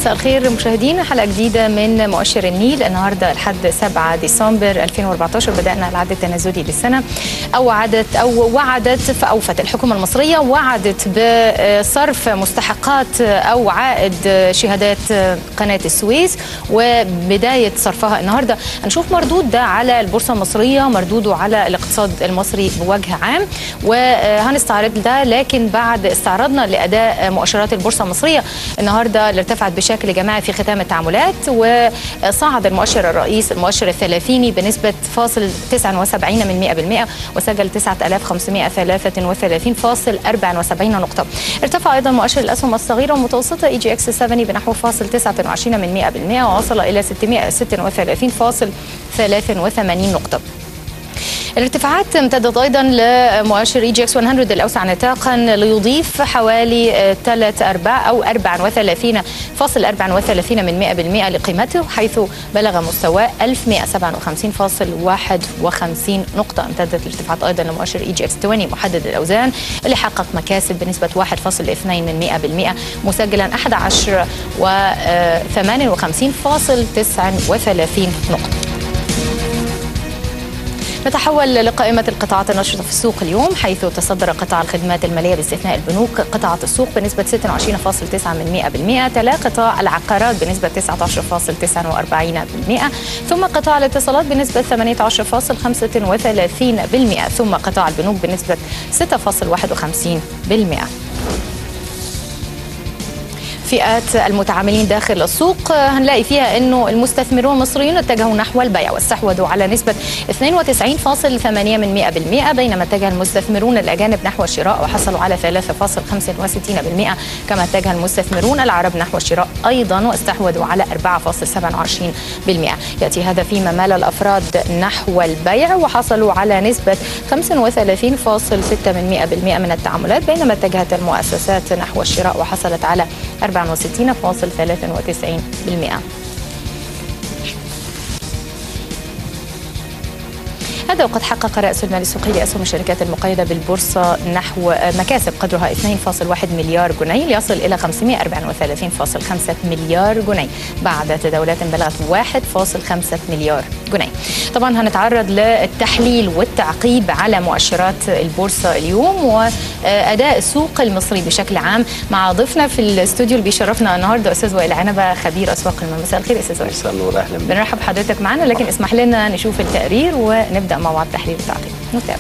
مساء الخير مشاهدينا حلقه جديده من مؤشر النيل النهارده الحد 7 ديسمبر 2014 بدانا العد التنازلي للسنه اوعدت او وعدت فاوفت الحكومه المصريه وعدت بصرف مستحقات او عائد شهادات قناه السويس وبدايه صرفها النهارده هنشوف مردود ده على البورصه المصريه مردوده على الاقتصاد المصري بوجه عام وهنستعرض ده لكن بعد استعراضنا لاداء مؤشرات البورصه المصريه النهارده اللي ارتفعت بشكل جماعي في ختام التعاملات وصعد المؤشر الرئيس المؤشر الثلاثيني بنسبه فاصل 79 من 100% وسجل 9533.74 نقطه ارتفع ايضا مؤشر الاسهم الصغيره والمتوسطه اي جي اكس 70 بنحو فاصل 29 من 100% ووصل الى 636.83 نقطه الارتفاعات امتدت ايضا لمؤشر اي جي اكس 100 الاوسع نطاقا ليضيف حوالي 3 ارباع او 34.34 من 100% لقيمته حيث بلغ مستواه 1157.51 نقطه امتدت الارتفاعات ايضا لمؤشر اي جي اكس 20 محدد الاوزان اللي حقق مكاسب بنسبه 1.2 من 100% مسجلا 11 و 58.39 نقطه نتحول لقائمة القطاعات النشطة في السوق اليوم حيث تصدر قطاع الخدمات المالية باستثناء البنوك قطاعة السوق بنسبة 26.9% تلا قطاع العقارات بنسبة 19.49% ثم قطاع الاتصالات بنسبة 18.35% ثم قطاع البنوك بنسبة 6.51% فئات المتعاملين داخل السوق هنلاقي فيها انه المستثمرون المصريون اتجهوا نحو البيع واستحوذوا على نسبه 92.8% بينما اتجه المستثمرون الاجانب نحو الشراء وحصلوا على 3.65% كما اتجه المستثمرون العرب نحو الشراء ايضا واستحوذوا على 4.27% ياتي هذا فيما مال الافراد نحو البيع وحصلوا على نسبه 35.6% من التعاملات بينما اتجهت المؤسسات نحو الشراء وحصلت على 64.93% هذا وقد حقق رأس المال السوقي لأسهم الشركات المقيدة بالبورصة نحو مكاسب قدرها 2.1 مليار جنيه ليصل إلى 534.5 مليار جنيه بعد تداولات بلغت 1.5 مليار جنيه طبعا هنتعرض للتحليل والتعقيب على مؤشرات البورصة اليوم وأداء السوق المصري بشكل عام مع ضيفنا في الاستوديو اللي بيشرفنا النهارده أستاذ وائل عنبة خبير أسواق المال مساء الخير أستاذ وائل مساء النور أهلا بك بنرحب بحضرتك معنا لكن اسمح لنا نشوف التقرير ونبدأ مع بعض التحليل والتعقيب نتابع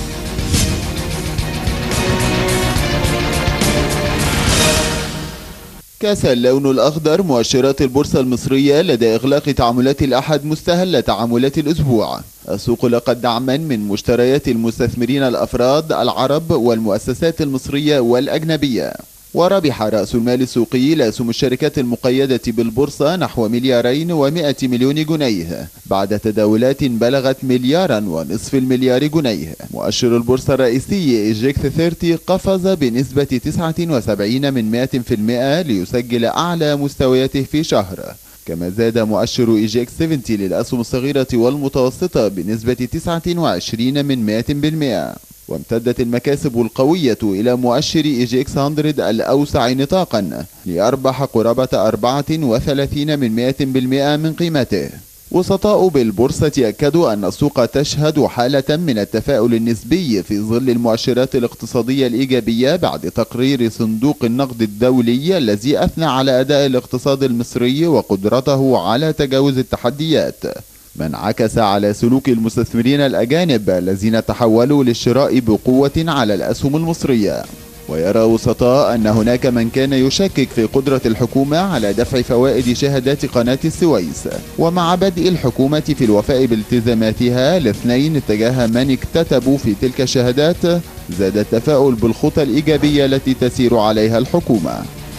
كاس اللون الأخضر مؤشرات البورصة المصرية لدى إغلاق تعاملات الأحد مستهل تعاملات الأسبوع السوق لقد دعما من مشتريات المستثمرين الأفراد العرب والمؤسسات المصرية والأجنبية وربح رأس المال السوقي لأسهم الشركات المقيدة بالبورصة نحو مليارين ومائة مليون جنيه بعد تداولات بلغت مليارا ونصف المليار جنيه مؤشر البورصة الرئيسي إيجيكس 30 قفز بنسبة 79 من 100% ليسجل أعلى مستوياته في شهر كما زاد مؤشر إيجيكس 70 للأسهم الصغيرة والمتوسطة بنسبة 29 من 100% وامتدت المكاسب القوية إلى مؤشر إي جي إكس 100 الأوسع نطاقا لأربح قرابة 34 من 100% من قيمته وسطاء بالبورصة أكدوا أن السوق تشهد حالة من التفاؤل النسبي في ظل المؤشرات الاقتصادية الإيجابية بعد تقرير صندوق النقد الدولي الذي أثنى على أداء الاقتصاد المصري وقدرته على تجاوز التحديات ما انعكس على سلوك المستثمرين الأجانب الذين تحولوا للشراء بقوة على الأسهم المصرية ويرى وسطاء أن هناك من كان يشكك في قدرة الحكومة على دفع فوائد شهادات قناة السويس ومع بدء الحكومة في الوفاء بالتزاماتها الاثنين اتجاه من اكتتبوا في تلك الشهادات زاد التفاؤل بالخطى الإيجابية التي تسير عليها الحكومة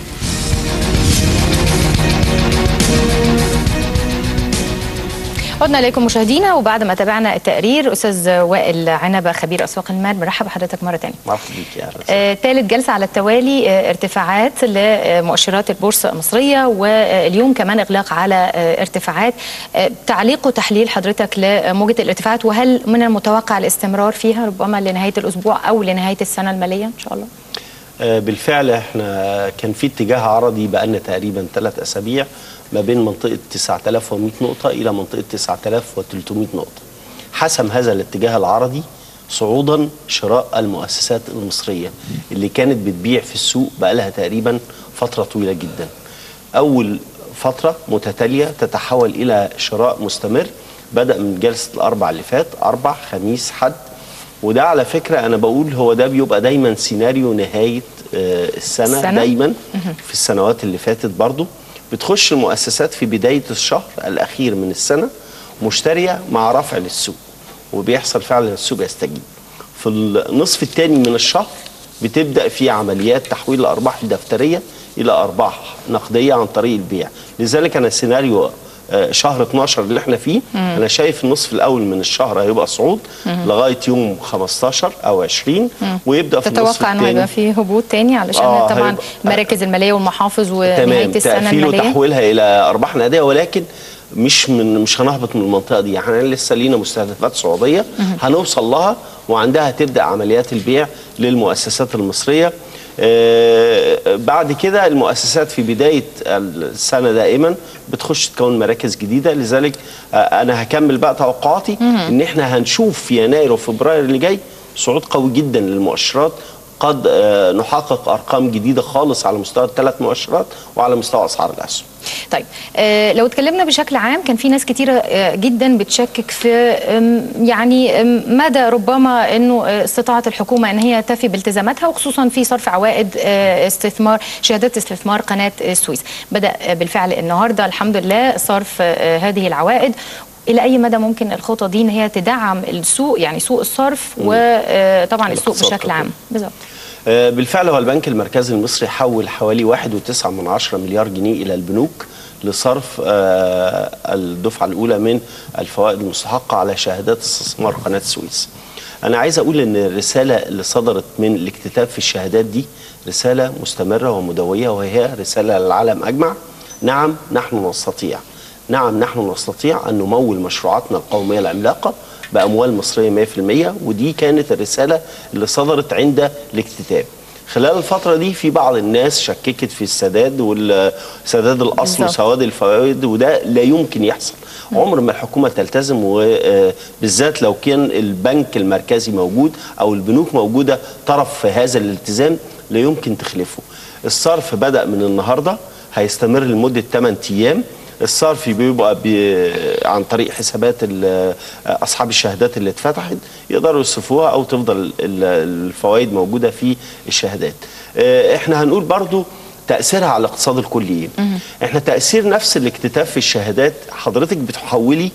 عدنا اليكم مشاهدينا وبعد ما تابعنا التقرير استاذ وائل عنبه خبير اسواق المال مرحبا بحضرتك مره ثانيه. مرحبا بك يا آه ثالث جلسه على التوالي آه ارتفاعات لمؤشرات البورصه المصريه واليوم كمان اغلاق على آه ارتفاعات آه تعليق وتحليل حضرتك لموجه الارتفاعات وهل من المتوقع الاستمرار فيها ربما لنهايه الاسبوع او لنهايه السنه الماليه ان شاء الله؟ آه، بالفعل احنا كان في اتجاه عرضي بقالنا تقريبا ثلاث اسابيع ما بين منطقه 9100 نقطه الى منطقه 9300 نقطه. حسم هذا الاتجاه العرضي صعودا شراء المؤسسات المصريه اللي كانت بتبيع في السوق بقالها تقريبا فتره طويله جدا. اول فتره متتاليه تتحول الى شراء مستمر بدا من جلسه الاربع اللي فات اربع خميس حد وده على فكره انا بقول هو ده بيبقى دايما سيناريو نهايه آه، السنه, السنة؟ السنة؟ دايما في السنوات اللي فاتت برضو بتخش المؤسسات في بدايه الشهر الاخير من السنه مشتريه مع رفع للسوق وبيحصل فعلا السوق يستجيب في النصف الثاني من الشهر بتبدا في عمليات تحويل الارباح الدفتريه الى ارباح نقديه عن طريق البيع لذلك انا سيناريو آه، شهر 12 اللي احنا فيه انا شايف النصف الاول من الشهر هيبقى صعود لغايه يوم 15 او 20 ويبدا في النصف تتوقع انه الثاني هيبقى فيه هبوط تاني علشان آه، طبعا هيبقى- المراكز الماليه والمحافظ ونهايه تمام السنه تقفيل الماليه وتحويلها الى ارباح نقديه ولكن مش من مش هنهبط من المنطقه دي احنا لسه لينا مستهدفات صعوديه هنوصل لها وعندها تبدا عمليات البيع للمؤسسات المصريه آه، بعد كده المؤسسات في بدايه السنه دائما بتخش تكون مراكز جديده لذلك آه، انا هكمل بقى توقعاتي ان احنا هنشوف في يناير وفبراير اللي جاي صعود قوي جدا للمؤشرات قد آه، نحقق ارقام جديده خالص على مستوى الثلاث مؤشرات وعلى مستوى اسعار الاسهم طيب آه لو اتكلمنا بشكل عام كان في ناس كتيرة آه جدا بتشكك في آم، يعني آم، مدى ربما انه آه، استطاعة الحكومة ان هي تفي بالتزاماتها وخصوصا في صرف عوائد آه استثمار شهادات استثمار قناة السويس بدأ آه، بالفعل النهاردة الحمد لله صرف آه هذه العوائد الى اي مدى ممكن الخطه دي ان هي تدعم السوق يعني سوق الصرف وطبعا السوق الاقتصاد بشكل طبعاً. عام بالظبط آه، بالفعل هو البنك المركزي المصري حول حوالي 1.9 من عشرة مليار جنيه إلى البنوك لصرف آه، الدفعة الأولى من الفوائد المستحقة على شهادات استثمار قناة السويس أنا عايز أقول أن الرسالة اللي صدرت من الاكتتاب في الشهادات دي رسالة مستمرة ومدوية وهي رسالة للعالم أجمع نعم نحن نستطيع نعم نحن نستطيع أن نمول مشروعاتنا القومية العملاقة بأموال مصرية 100% ودي كانت الرسالة اللي صدرت عند الاكتتاب خلال الفترة دي في بعض الناس شككت في السداد والسداد الأصل بالظبط. وسواد الفوائد وده لا يمكن يحصل عمر ما الحكومة تلتزم وبالذات لو كان البنك المركزي موجود أو البنوك موجودة طرف في هذا الالتزام لا يمكن تخلفه الصرف بدأ من النهاردة هيستمر لمدة 8 أيام الصرف بيبقى بي عن طريق حسابات ال- اصحاب الشهادات اللي اتفتحت يقدروا يصرفوها او تفضل ال- الفوائد موجوده في الشهادات آه، احنا هنقول برضو تاثيرها على الاقتصاد الكلي احنا تاثير نفس الاكتتاب في الشهادات حضرتك بتحولي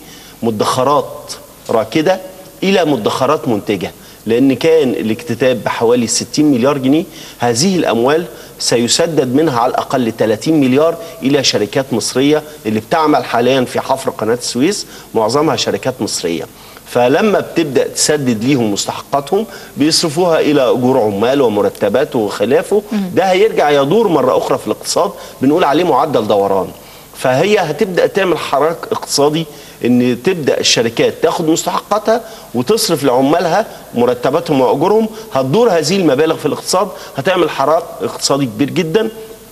مدخرات راكده الى مدخرات منتجه لان كان الاكتتاب بحوالي 60 مليار جنيه هذه الاموال سيسدد منها على الاقل 30 مليار الى شركات مصريه اللي بتعمل حاليا في حفر قناه السويس معظمها شركات مصريه فلما بتبدا تسدد ليهم مستحقاتهم بيصرفوها الى اجور عمال ومرتبات وخلافه ده هيرجع يدور مره اخرى في الاقتصاد بنقول عليه معدل دوران فهي هتبدا تعمل حراك اقتصادي ان تبدا الشركات تاخد مستحقاتها وتصرف لعمالها مرتباتهم واجورهم هتدور هذه المبالغ في الاقتصاد هتعمل حراك اقتصادي كبير جدا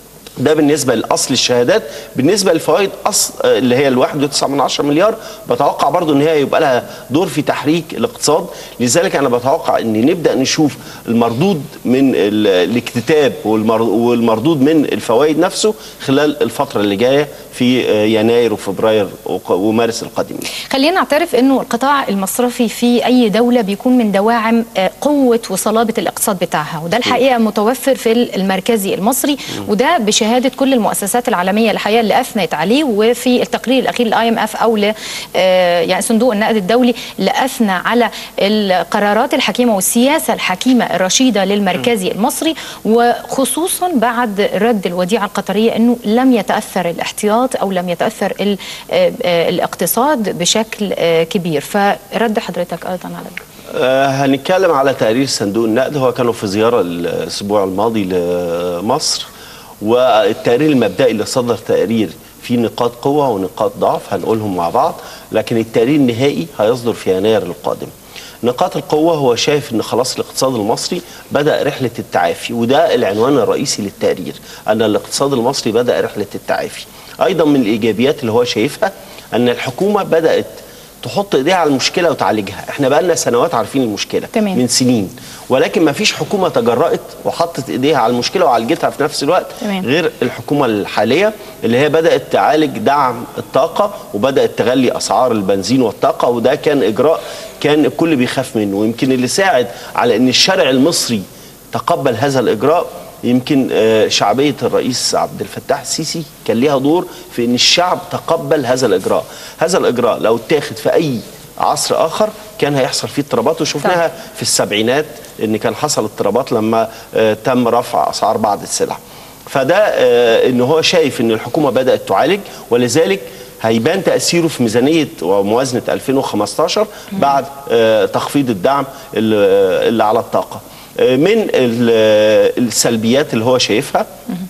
ده بالنسبه لاصل الشهادات بالنسبه للفوائد اصل اللي هي الواحد وتسعة من عشرة مليار بتوقع برضو ان هي يبقى لها دور في تحريك الاقتصاد لذلك انا بتوقع ان نبدا نشوف المردود من ال- الاكتتاب والمر- والمردود من الفوائد نفسه خلال الفتره اللي جايه في يناير وفبراير وق- ومارس القادمين خلينا نعترف انه القطاع المصرفي في اي دوله بيكون من دواعم آه، قوه وصلابه الاقتصاد بتاعها وده الحقيقه متوفر في المركزي المصري وده بشهاده كل المؤسسات العالميه الحقيقه اللي اثنت عليه وفي التقرير الاخير للاي ام اف او ل آه، يعني صندوق النقد الدولي اللي اثنى على القرارات الحكيمه والسياسه الحكيمه الرشيده للمركزي المصري وخصوصا بعد رد الوديعه القطريه انه لم يتاثر الاحتياط او لم يتاثر ال- آه، آه، الاقتصاد بشكل آه، كبير فرد حضرتك ايضا على ده آه، هنتكلم على تقرير صندوق النقد هو كانوا في زيارة الأسبوع الماضي لمصر والتقرير المبدئي اللي صدر تقرير فيه نقاط قوة ونقاط ضعف هنقولهم مع بعض لكن التقرير النهائي هيصدر في يناير القادم نقاط القوه هو شايف ان خلاص الاقتصاد المصري بدا رحله التعافي وده العنوان الرئيسي للتقرير ان الاقتصاد المصري بدا رحله التعافي ايضا من الايجابيات اللي هو شايفها ان الحكومه بدات تحط ايديها على المشكله وتعالجها احنا بقى لنا سنوات عارفين المشكله تمام. من سنين ولكن ما فيش حكومه تجرأت وحطت ايديها على المشكله وعالجتها في نفس الوقت تمام. غير الحكومه الحاليه اللي هي بدات تعالج دعم الطاقه وبدات تغلي اسعار البنزين والطاقه وده كان اجراء كان الكل بيخاف منه ويمكن اللي ساعد على ان الشارع المصري تقبل هذا الاجراء يمكن آه، شعبيه الرئيس عبد الفتاح السيسي كان ليها دور في ان الشعب تقبل هذا الاجراء هذا الاجراء لو اتاخد في اي عصر اخر كان هيحصل فيه اضطرابات وشفناها في السبعينات ان كان حصل اضطرابات لما آه، تم رفع اسعار بعض السلع فده آه، ان هو شايف ان الحكومه بدات تعالج ولذلك هيبان تاثيره في ميزانيه وموازنه 2015 بعد آه، تخفيض الدعم اللي اللي على الطاقه آه، من ال- السلبيات اللي هو شايفها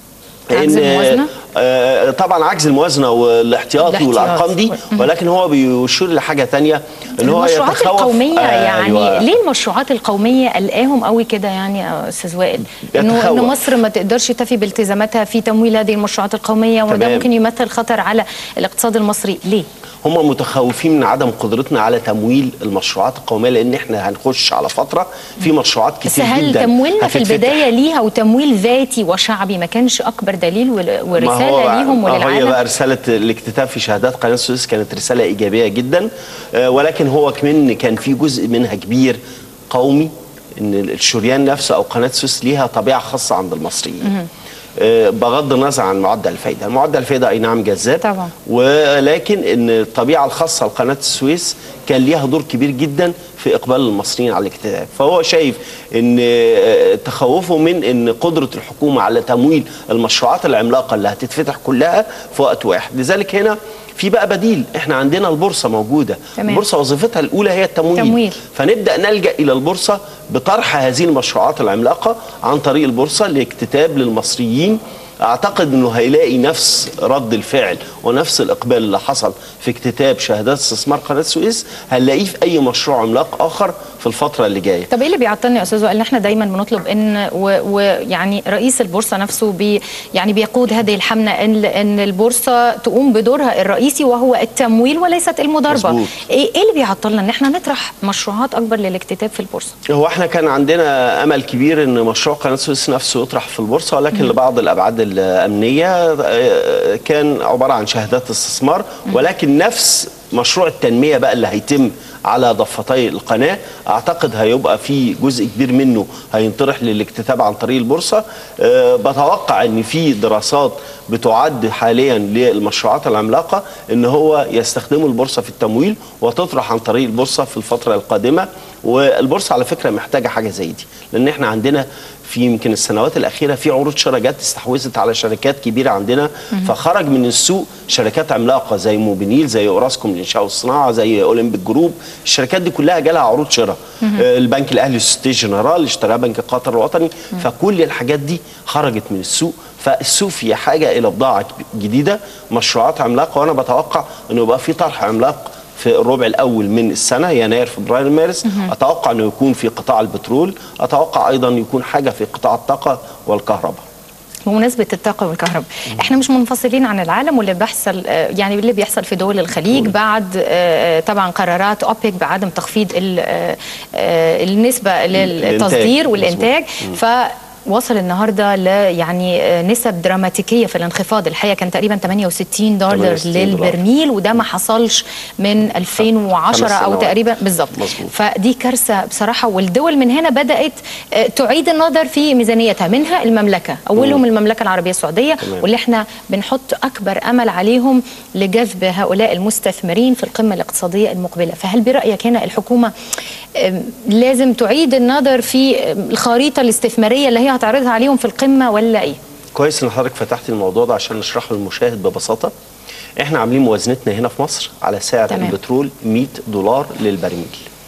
عجز إن- الموازنة؟ آه، طبعا عجز الموازنه والاحتياطي الاحتياط. والارقام دي ولكن هو بيشير لحاجه تانية ان هو المشروعات يتخوف القومية آه، يعني أيوة. ليه المشروعات القومية قلقاهم قوي كده يعني يا استاذ وائل انه يتخوف. انه مصر ما تقدرش تفي بالتزاماتها في تمويل هذه المشروعات القومية وده تمام. ممكن يمثل خطر على الاقتصاد المصري ليه؟ هم متخوفين من عدم قدرتنا على تمويل المشروعات القوميه لان احنا هنخش على فتره في مشروعات بس كتير هل جدا تمويلنا في هتتفتح. البداية ليها وتمويل ذاتي وشعبي ما كانش أكبر دليل ول- ما هو ورسالة ليهم ما هي بقى وللعالم؟ رساله الاكتتاب في شهادات قناه السويس كانت رساله ايجابيه جدا آه، ولكن هو كمان كان في جزء منها كبير قومي ان الشريان نفسه او قناه السويس ليها طبيعه خاصه عند المصريين آه، بغض النظر عن معدل الفايده، معدل الفايده اي نعم جذاب طبعا. ولكن ان الطبيعه الخاصه لقناه السويس كان ليها دور كبير جدا في اقبال المصريين على الاكتتاب، فهو شايف ان آه، تخوفه من ان قدره الحكومه على تمويل المشروعات العملاقه اللي هتتفتح كلها في وقت واحد، لذلك هنا في بقى بديل، احنا عندنا البورصه موجوده، تمام. البورصه وظيفتها الاولى هي التمويل تمويل. فنبدا نلجا الى البورصه بطرح هذه المشروعات العملاقه عن طريق البورصه لاكتتاب للمصريين اعتقد انه هيلاقي نفس رد الفعل ونفس الاقبال اللي حصل في اكتتاب شهادات استثمار قناه السويس هنلاقيه في اي مشروع عملاق اخر في الفتره اللي جايه طب ايه اللي بيعطلنا يا استاذ وائل ان احنا دايما بنطلب ان ويعني رئيس البورصه نفسه بي يعني بيقود هذه الحمله ان ان البورصه تقوم بدورها الرئيسي وهو التمويل وليست المضاربه مظبوط. ايه ايه اللي بيعطلنا ان احنا نطرح مشروعات اكبر للاكتتاب في البورصه هو احنا كان عندنا امل كبير ان مشروع قناه السويس نفسه يطرح في البورصه ولكن لبعض الابعاد الامنيه آه، كان عباره عن شهادات استثمار ولكن نفس مشروع التنميه بقى اللي هيتم على ضفتي القناه اعتقد هيبقى في جزء كبير منه هينطرح للاكتتاب عن طريق البورصه أه بتوقع ان في دراسات بتعد حاليا للمشروعات العملاقه ان هو يستخدموا البورصه في التمويل وتطرح عن طريق البورصه في الفتره القادمه والبورصه على فكره محتاجه حاجه زي دي لان احنا عندنا في يمكن السنوات الاخيره في عروض شراء جت استحوذت على شركات كبيره عندنا فخرج من السوق شركات عملاقه زي موبينيل زي اوراسكوم للانشاء والصناعه زي اولمبيك جروب الشركات دي كلها جالها عروض شراء آه، البنك الاهلي سوسيتي جنرال اشتراه بنك قطر الوطني فكل الحاجات دي خرجت من السوق فالسوق في حاجه الى بضاعه جديده مشروعات عملاقه وانا بتوقع انه يبقى في طرح عملاق في الربع الاول من السنه يناير فبراير مارس اتوقع انه يكون في قطاع البترول اتوقع ايضا يكون حاجه في قطاع الطاقه والكهرباء بمناسبة الطاقة والكهرباء احنا مش منفصلين عن العالم واللي بيحصل آه، يعني اللي بيحصل في دول الخليج بعد آه، طبعا قرارات اوبك بعدم تخفيض ال- آه، آه، النسبة للتصدير الإنتاج. والإنتاج ف وصل النهارده ل يعني آه، نسب دراماتيكيه في الانخفاض الحقيقه كان تقريبا 68 دولار 68 دولار. للبرميل وده ما حصلش من 2010 خمس او سنوات. تقريبا بالظبط مظبوط. فدي كارثه بصراحه والدول من هنا بدات آه، تعيد النظر في ميزانيتها منها المملكه اولهم المملكه العربيه السعوديه تمام. واللي احنا بنحط اكبر امل عليهم لجذب هؤلاء المستثمرين في القمه الاقتصاديه المقبله فهل برايك هنا الحكومه آم، لازم تعيد النظر في آم، الخريطه الاستثماريه اللي هي هتعرضها عليهم في القمه ولا ايه كويس ان حضرتك فتحت الموضوع ده عشان نشرحه للمشاهد ببساطه احنا عاملين موازنتنا هنا في مصر على سعر تمام. البترول 100 دولار للبرميل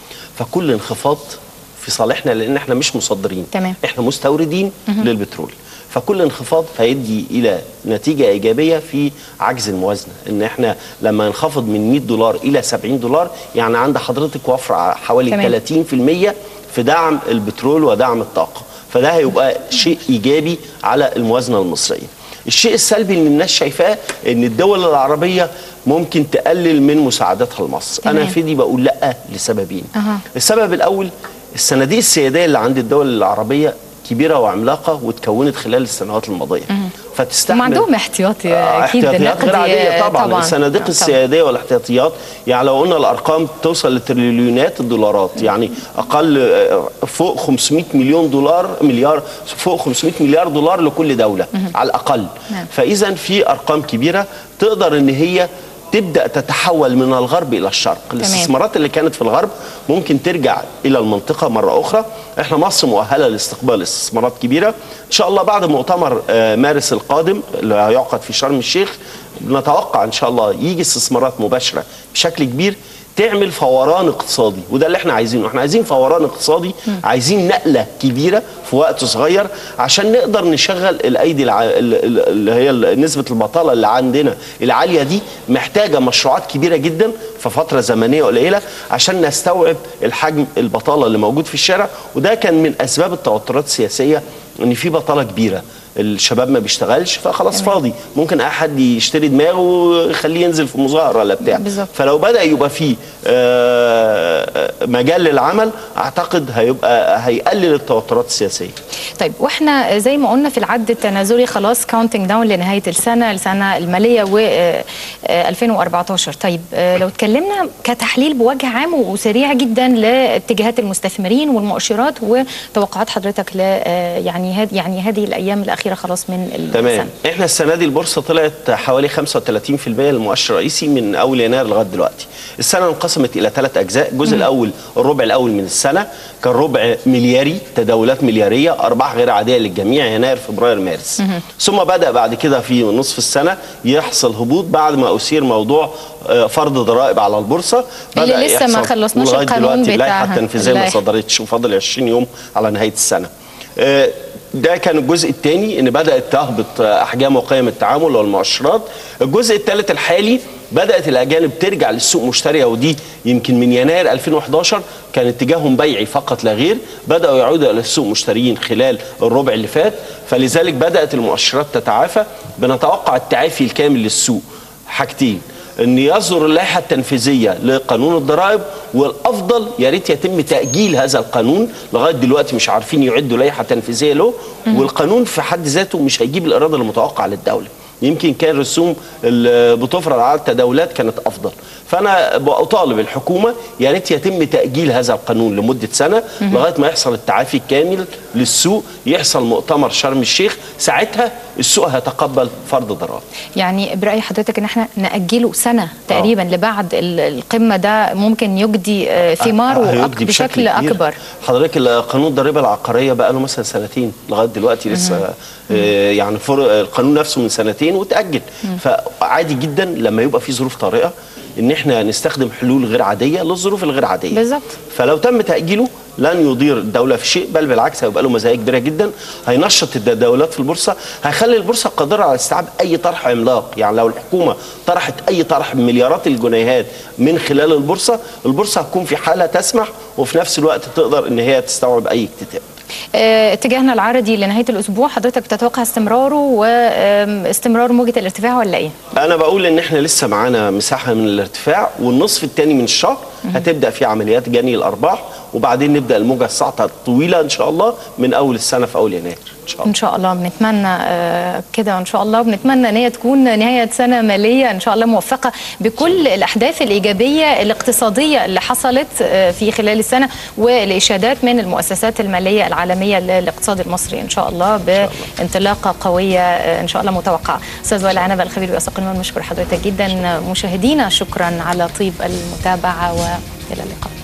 فكل انخفاض في صالحنا لان احنا مش مصدرين تمام. احنا مستوردين للبترول فكل انخفاض هيدي الى نتيجه ايجابيه في عجز الموازنه ان احنا لما ننخفض من 100 دولار الى 70 دولار يعني عند حضرتك وفر حوالي تمام. 30% في دعم البترول ودعم الطاقه فده هيبقى شيء ايجابي على الموازنه المصريه الشيء السلبي اللي الناس شايفاه ان الدول العربيه ممكن تقلل من مساعداتها لمصر تمام. انا في دي بقول لا لسببين أها. السبب الاول الصناديق السياديه اللي عند الدول العربيه كبيره وعملاقه واتكونت خلال السنوات الماضيه فتستحمل هم عندهم احتياطي آه، اكيد احتياطيات غير نقدي، عاديه طبعا, طبعاً. الصناديق طبعاً. السياديه والاحتياطيات يعني لو قلنا الارقام توصل لتريليونات الدولارات يعني اقل آه، فوق 500 مليون دولار مليار فوق 500 مليار دولار لكل دوله على الاقل نعم. فاذا في ارقام كبيره تقدر ان هي تبدا تتحول من الغرب الى الشرق الاستثمارات اللي كانت في الغرب ممكن ترجع الى المنطقه مره اخرى احنا مصر مؤهله لاستقبال استثمارات كبيره ان شاء الله بعد مؤتمر آه، مارس القادم اللي هيعقد في شرم الشيخ نتوقع ان شاء الله يجي استثمارات مباشره بشكل كبير تعمل فوران اقتصادي وده اللي احنا عايزينه احنا عايزين فوران اقتصادي عايزين نقله كبيره في وقت صغير عشان نقدر نشغل الايدي الع... ال- ال- اللي هي ال- نسبه البطاله اللي عندنا العاليه دي محتاجه مشروعات كبيره جدا في فتره زمنيه قليله عشان نستوعب الحجم البطاله اللي موجود في الشارع وده كان من اسباب التوترات السياسيه ان في بطاله كبيره الشباب ما بيشتغلش فخلاص تمام. فاضي ممكن اي حد يشتري دماغه ويخليه ينزل في مظاهره ولا بتاع بالظبط. فلو بدا يبقى فيه آه، مجال للعمل اعتقد هيبقى هيقلل التوترات السياسيه طيب واحنا زي ما قلنا في العد التنازلي خلاص كاونتنج داون لنهايه السنه السنه الماليه و آه، آه، 2014 طيب آه، لو اتكلمنا كتحليل بوجه عام وسريع جدا لاتجاهات المستثمرين والمؤشرات وتوقعات حضرتك ل آه، يعني هذه يعني هذه الايام الاخيره خلاص من السنه تمام احنا السنه دي البورصه طلعت حوالي 35% للمؤشر الرئيسي من اول يناير لغايه دلوقتي السنه انقسمت الى ثلاث اجزاء الجزء الاول الربع الاول من السنه كان ربع ملياري تداولات ملياريه ارباح غير عاديه للجميع يناير فبراير مارس ثم بدا بعد كده في نصف السنه يحصل هبوط بعد ما اثير موضوع آه، فرض ضرائب على البورصه اللي بدأ لسه ما يحصل- خلصناش ولغاية القانون دلوقتي اللائحه بتاعها. التنفيذيه ما اللائحة. صدرتش وفاضل 20 يوم على نهايه السنه آه، ده كان الجزء الثاني ان بدات تهبط آه، احجام وقيم التعامل والمؤشرات الجزء الثالث الحالي بدات الاجانب ترجع للسوق مشتريه ودي يمكن من يناير 2011 كان اتجاههم بيعي فقط لا غير بداوا يعودوا الى السوق مشتريين خلال الربع اللي فات فلذلك بدات المؤشرات تتعافى بنتوقع التعافي الكامل للسوق حاجتين ان يصدر اللائحه التنفيذيه لقانون الضرائب والافضل يا ريت يتم تاجيل هذا القانون لغايه دلوقتي مش عارفين يعدوا لائحه تنفيذيه له والقانون في حد ذاته مش هيجيب الاراده المتوقعه للدوله يمكن كان رسوم اللي بتفرض على التداولات كانت افضل فانا بطالب الحكومه يا ريت يتم تاجيل هذا القانون لمده سنه لغايه ما يحصل التعافي الكامل للسوق يحصل مؤتمر شرم الشيخ ساعتها السوق هيتقبل فرض ضرائب يعني براي حضرتك ان احنا ناجله سنه تقريبا لبعد ال- القمه ده ممكن يجدي آه، ثماره هيجدي أك- بشكل كبير. اكبر حضرتك ال- قانون الضريبه العقاريه بقى له مثلا سنتين لغايه دلوقتي لسه آه، يعني فر- القانون نفسه من سنتين وتاجل فعادي جدا لما يبقى في ظروف طارئه ان احنا نستخدم حلول غير عاديه للظروف الغير عاديه بالظبط. فلو تم تاجيله لن يضير الدوله في شيء بل بالعكس هيبقى له مزايا كبيره جدا هينشط التداولات في البورصه هيخلي البورصه قادره على استيعاب اي طرح عملاق يعني لو الحكومه طرحت اي طرح بمليارات الجنيهات من خلال البورصه البورصه هتكون في حاله تسمح وفي نفس الوقت تقدر ان هي تستوعب اي اكتتاب آه، اتجاهنا العرضي لنهايه الاسبوع حضرتك بتتوقع استمراره واستمرار موجه الارتفاع ولا ايه؟ انا بقول ان احنا لسه معانا مساحه من الارتفاع والنصف الثاني من الشهر هتبدا في عمليات جني الارباح وبعدين نبدا الموجه الصاعده الطويله ان شاء الله من اول السنه في اول يناير ان شاء الله ان شاء الله بنتمنى آه، كده ان شاء الله بنتمنى ان هي تكون نهايه سنه ماليه ان شاء الله موفقه بكل الاحداث الايجابيه الاقتصاديه اللي حصلت آه، في خلال السنه والاشادات من المؤسسات الماليه العالميه للاقتصاد المصري ان شاء الله بانطلاقه قويه آه، ان شاء الله متوقعه استاذ وائل عنبه الخبير بأسواق المال بنشكر حضرتك جدا مشاهدينا شكرا على طيب المتابعه والى اللقاء